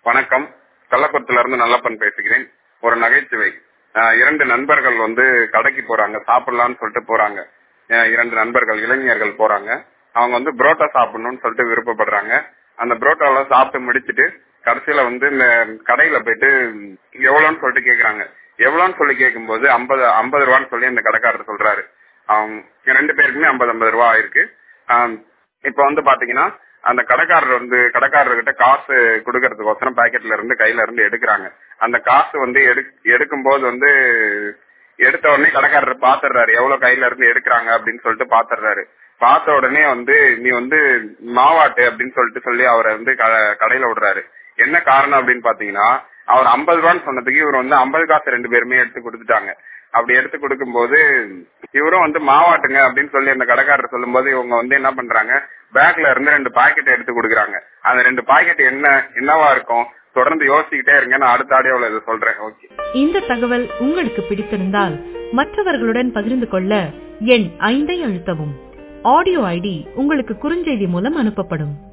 வணக்கம் கள்ளக்குளத்துல இருந்து நல்லப்பன் பேசுகிறேன் ஒரு நகைச்சுவை அஹ் இரண்டு நண்பர்கள் வந்து கடைக்கு போறாங்க சாப்பிடலாம்னு சொல்லிட்டு போறாங்க அஹ் இரண்டு நண்பர்கள் இளைஞர்கள் போறாங்க அவங்க வந்து புரோட்டா சாப்பிடணும்னு சொல்லிட்டு விருப்பப்படுறாங்க அந்த புரோட்டாலாம் சாப்பிட்டு முடிச்சிட்டு கடைசியில வந்து இந்த கடையில போயிட்டு எவ்வளவுன்னு சொல்லிட்டு கேக்குறாங்க எவ்வளவுன்னு சொல்லி கேட்கும்போது ஐம்பது ஐம்பது ரூபான்னு சொல்லி அந்த கடைக்காரர் சொல்றாரு அவங்க ரெண்டு பேருக்குமே ஐம்பது ஐம்பது ரூபா ஆயிருக்கு ஆஹ் இப்ப வந்து பாத்தீங்கன்னா அந்த கடைக்காரர் வந்து கடைக்காரர்கிட்ட காசு கொடுக்கறதுக்கோசரம் பாக்கெட்ல இருந்து கையில இருந்து எடுக்கிறாங்க அந்த காசு வந்து எடுக்கும் போது வந்து எடுத்த உடனே கடைக்காரர் பாத்துறாரு எவ்வளவு கையில இருந்து எடுக்கிறாங்க அப்படின்னு சொல்லிட்டு பாத்துறாரு பார்த்த உடனே வந்து நீ வந்து மாவாட்டு அப்படின்னு சொல்லிட்டு சொல்லி அவரை வந்து கடையில விடுறாரு என்ன காரணம் அப்படின்னு பாத்தீங்கன்னா அவர் ஐம்பது ரூபான்னு சொன்னதுக்கு இவர் வந்து ஐம்பது காசு ரெண்டு பேருமே எடுத்து கொடுத்துட்டாங்க அப்படி எடுத்து கொடுக்கும் போது இவரும் வந்து மாவாட்டுங்க அப்படின்னு சொல்லி அந்த கடைக்காரர் சொல்லும் போது இவங்க வந்து என்ன பண்றாங்க பேக்ல இருந்து ரெண்டு பாக்கெட் எடுத்து கொடுக்குறாங்க அந்த ரெண்டு பாக்கெட் என்ன என்னவா இருக்கும் தொடர்ந்து யோசிச்சுக்கிட்டே இருங்க நான் அடுத்த ஆடியோல இதை சொல்றேன் ஓகே இந்த தகவல் உங்களுக்கு பிடித்திருந்தால் மற்றவர்களுடன் பகிர்ந்து கொள்ள எண் ஐந்தை அழுத்தவும் ஆடியோ ஐடி உங்களுக்கு குறுஞ்செய்தி மூலம் அனுப்பப்படும்